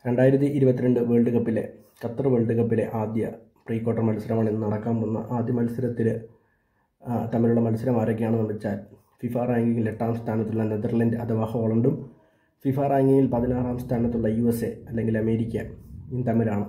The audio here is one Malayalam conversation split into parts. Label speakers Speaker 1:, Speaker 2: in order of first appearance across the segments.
Speaker 1: രണ്ടായിരത്തി ഇരുപത്തിരണ്ട് വേൾഡ് കപ്പിലെ ഖത്തർ വേൾഡ് കപ്പിലെ ആദ്യ പ്രീ ക്വാർട്ടർ മത്സരമാണ് ഇന്ന് നടക്കാൻ പോകുന്ന ആദ്യ മത്സരത്തിൽ തമ്മിലുള്ള മത്സരം ആരൊക്കെയാണെന്ന് വെച്ചാൽ ഫിഫ റാങ്കിങ്ങിൽ എട്ടാം സ്ഥാനത്തുള്ള നെതർലൻഡ് അഥവാ ഹോളണ്ടും ഫിഫ റാങ്കിങ്ങിൽ പതിനാറാം സ്ഥാനത്തുള്ള യു എസ് എ അല്ലെങ്കിൽ അമേരിക്ക ഇതും തമ്മിലാണ്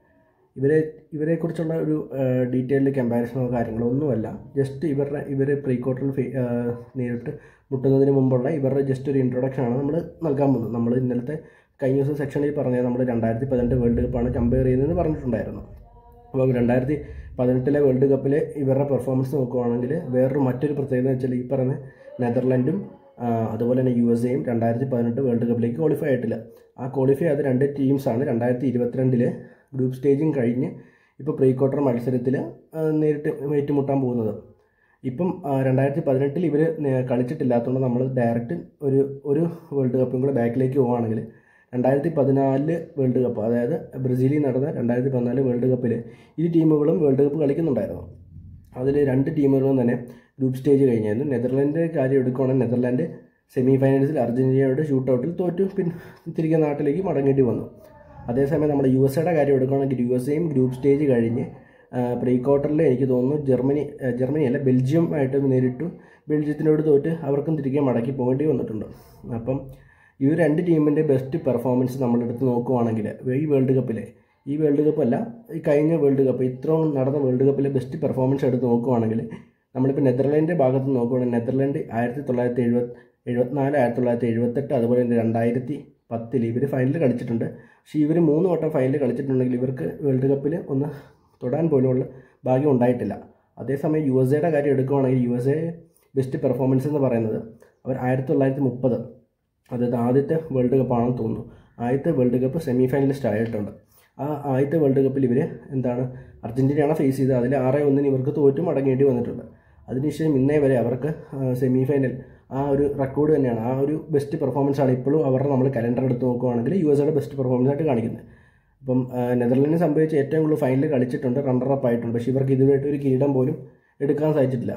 Speaker 1: ഇവരെ ഇവരെക്കുറിച്ചുള്ള ഒരു ഡീറ്റെയിൽഡ് കമ്പാരിസണോ കാര്യങ്ങളോ ഒന്നുമല്ല ജസ്റ്റ് ഇവരുടെ ഇവർ പ്രീ ക്വാർട്ടറിൽ നേരിട്ട് മുട്ടുന്നതിന് മുമ്പുള്ള ഇവരുടെ ജസ്റ്റ് ഒരു ഇൻട്രൊഡക്ഷനാണ് നമ്മൾ നൽകാൻ പോകുന്നത് നമ്മൾ ഇന്നലത്തെ കഴിഞ്ഞ ദിവസം സെക്ഷനിൽ പറഞ്ഞത് നമ്മൾ രണ്ടായിരത്തി പതിനെട്ട് വേൾഡ് കപ്പാണ് കമ്പയർ ചെയ്യുന്നതെന്ന് പറഞ്ഞിട്ടുണ്ടായിരുന്നു അപ്പോൾ രണ്ടായിരത്തി പതിനെട്ടിലെ വേൾഡ് കപ്പിൽ ഇവരുടെ പെർഫോമൻസ് നോക്കുവാണെങ്കിൽ വേറൊരു മറ്റൊരു പ്രത്യേകത എന്ന് വെച്ചാൽ ഈ പറഞ്ഞ നെതർലൻഡും അതുപോലെ തന്നെ യു എസ് എയും രണ്ടായിരത്തി പതിനെട്ട് വേൾഡ് കപ്പിലേക്ക് ക്വാളിഫൈ ആയിട്ടില്ല ആ ക്വാളിഫൈ ആയത് രണ്ട് ടീംസാണ് രണ്ടായിരത്തി ഇരുപത്തിരണ്ടിൽ ഗ്രൂപ്പ് സ്റ്റേജും കഴിഞ്ഞ് ഇപ്പോൾ പ്രീ ക്വാർട്ടർ മത്സരത്തിൽ നേരിട്ട് ഏറ്റുമുട്ടാൻ പോകുന്നത് ഇപ്പം രണ്ടായിരത്തി പതിനെട്ടിൽ ഇവർ കളിച്ചിട്ടില്ലാത്തതുകൊണ്ട് നമ്മൾ ഡയറക്റ്റ് ഒരു ഒരു വേൾഡ് കപ്പും കൂടെ ബാക്കിലേക്ക് പോവുകയാണെങ്കിൽ രണ്ടായിരത്തി പതിനാലില് വേൾഡ് കപ്പ് അതായത് ബ്രസീലിൽ നടന്ന രണ്ടായിരത്തി പതിനാല് വേൾഡ് കപ്പിൽ ഈ ടീമുകളും വേൾഡ് കപ്പ് കളിക്കുന്നുണ്ടായിരുന്നു അതിൽ രണ്ട് ടീമുകളും തന്നെ ഗ്രൂപ്പ് സ്റ്റേജ് കഴിഞ്ഞായിരുന്നു നെതർലാൻഡിൻ്റെ കാര്യം എടുക്കുകയാണെങ്കിൽ നെതർലാൻഡ് സെമി ഫൈനൽസിൽ അർജൻറ്റീനയോട് ഷൂട്ട് ഔട്ടിൽ തോറ്റു പിന്നെ തിരികെ നാട്ടിലേക്ക് മടങ്ങേണ്ടി വന്നു അതേസമയം നമ്മുടെ യു എസ് എയുടെ കാര്യം എടുക്കുകയാണെങ്കിൽ യു എസ് എയും ഗ്രൂപ്പ് സ്റ്റേജ് കഴിഞ്ഞ് പ്രീ ക്വാർട്ടറിൽ എനിക്ക് തോന്നുന്നു ജർമ്മനി ജർമ്മനി അല്ല ബെൽജിയം ആയിട്ട് നേരിട്ടു ബെൽജിയത്തിനോട് തോറ്റ് അവർക്കും തിരികെ മടക്കി പോകേണ്ടി വന്നിട്ടുണ്ട് അപ്പം ഈ രണ്ട് ടീമിൻ്റെ ബെസ്റ്റ് പെർഫോമൻസ് നമ്മളെടുത്ത് നോക്കുവാണെങ്കിൽ ഈ വേൾഡ് കപ്പിലെ ഈ വേൾഡ് കപ്പ് അല്ല ഈ കഴിഞ്ഞ വേൾഡ് കപ്പ് ഇത്രയും നടന്ന വേൾഡ് കപ്പിലെ ബെസ്റ്റ് പെർഫോമൻസ് എടുത്ത് നോക്കുവാണെങ്കിൽ നമ്മളിപ്പോൾ നെതർലാൻഡിൻ്റെ ഭാഗത്ത് നോക്കുവാണെങ്കിൽ നെതർലാൻഡ് ആയിരത്തി തൊള്ളായിരത്തി എഴുപത് എഴുപത്തിനാല് ആയിരത്തി തൊള്ളായിരത്തി എഴുപത്തെട്ട് അതുപോലെ തന്നെ രണ്ടായിരത്തി പത്തിൽ ഇവർ ഫൈനൽ കളിച്ചിട്ടുണ്ട് പക്ഷേ ഇവർ മൂന്ന് വട്ടം ഫൈനൽ കളിച്ചിട്ടുണ്ടെങ്കിൽ ഇവർക്ക് വേൾഡ് കപ്പിൽ ഒന്ന് തൊടാൻ പോലുമുള്ള ഭാഗ്യം ഉണ്ടായിട്ടില്ല അതേസമയം യു എസ് എയുടെ കാര്യം എടുക്കുകയാണെങ്കിൽ U S A best performance എന്ന് പറയുന്നത് അവർ ആയിരത്തി തൊള്ളായിരത്തി മുപ്പത് അതായത് ആദ്യത്തെ വേൾഡ് കപ്പാണെന്ന് തോന്നുന്നു ആദ്യത്തെ വേൾഡ് കപ്പ് സെമി ഫൈനലിസ്റ്റ് ആയിട്ടുണ്ട് ആ ആദ്യത്തെ വേൾഡ് കപ്പിൽ ഇവർ എന്താണ് അർജൻറ്റീനയാണ് ഫേസ് ചെയ്തത് അതിൽ ആറ് ഒന്നിന് ഇവർക്ക് തോറ്റും മടങ്ങേണ്ടി വന്നിട്ടുണ്ട് അതിനുശേഷം ഇന്നേ വരെ അവർക്ക് സെമി ഫൈനൽ ആ ഒരു റെക്കോർഡ് തന്നെയാണ് ആ ഒരു ബെസ്റ്റ് പെർഫോമൻസ് ആണ് ഇപ്പോഴും അവരുടെ നമ്മൾ കലണ്ടർ എടുത്ത് നോക്കുകയാണെങ്കിൽ യു എസ് എയുടെ ബെസ്റ്റ് പെർഫോമൻസ് ആയിട്ട് കാണിക്കുന്നത് അപ്പം നെതർലൻഡിനെ സംബന്ധിച്ച് ഏറ്റവും കൂടുതൽ ഫൈനൽ കളിച്ചിട്ടുണ്ട് റണ്ണർ അപ്പ് ആയിട്ടുണ്ട് പക്ഷേ ഇവർക്ക് ഇതുവരെയായിട്ട് ഒരു കിരീടം പോലും എടുക്കാൻ സാധിച്ചിട്ടില്ല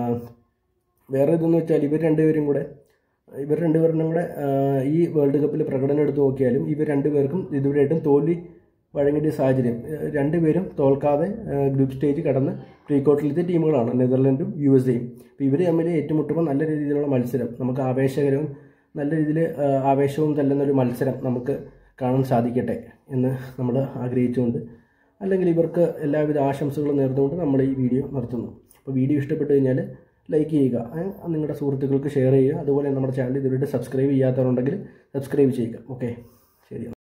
Speaker 1: വേറെ ഇതെന്ന് വെച്ചാൽ ഇവർ രണ്ടുപേരും കൂടെ ഇവർ രണ്ടുപേരും കൂടെ ഈ വേൾഡ് കപ്പിൽ പ്രകടനം എടുത്ത് നോക്കിയാലും ഇവർ രണ്ടുപേർക്കും ഇതുവരെയായിട്ടും തോൽവി വഴങ്ങിയ സാഹചര്യം രണ്ടുപേരും തോൽക്കാതെ ഗ്രൂപ്പ് സ്റ്റേജ് കടന്ന് പ്രീ ക്വാർട്ടറിലത്തെ ടീമുകളാണ് നെതർലൻഡും യു എസ് എയും അപ്പോൾ ഇവർ തമ്മിൽ ഏറ്റുമുട്ടുമ്പോൾ നല്ല രീതിയിലുള്ള മത്സരം നമുക്ക് ആവേശകരവും നല്ല രീതിയിൽ ആവേശവും തല്ലുന്നൊരു മത്സരം നമുക്ക് കാണാൻ സാധിക്കട്ടെ എന്ന് നമ്മൾ ആഗ്രഹിച്ചുകൊണ്ട് അല്ലെങ്കിൽ ഇവർക്ക് എല്ലാവിധ ആശംസകളും നേർന്നുകൊണ്ട് നമ്മൾ ഈ വീഡിയോ നിർത്തുന്നു അപ്പോൾ വീഡിയോ ഇഷ്ടപ്പെട്ട് കഴിഞ്ഞാൽ ലൈക്ക് ചെയ്യുക നിങ്ങളുടെ സുഹൃത്തുക്കൾക്ക് ഷെയർ ചെയ്യുക അതുപോലെ നമ്മുടെ ചാനൽ ഇതുവരെ സബ്സ്ക്രൈബ് ചെയ്യാത്തവരുണ്ടെങ്കിൽ സബ്സ്ക്രൈബ് ചെയ്യുക ഓക്കെ ശരി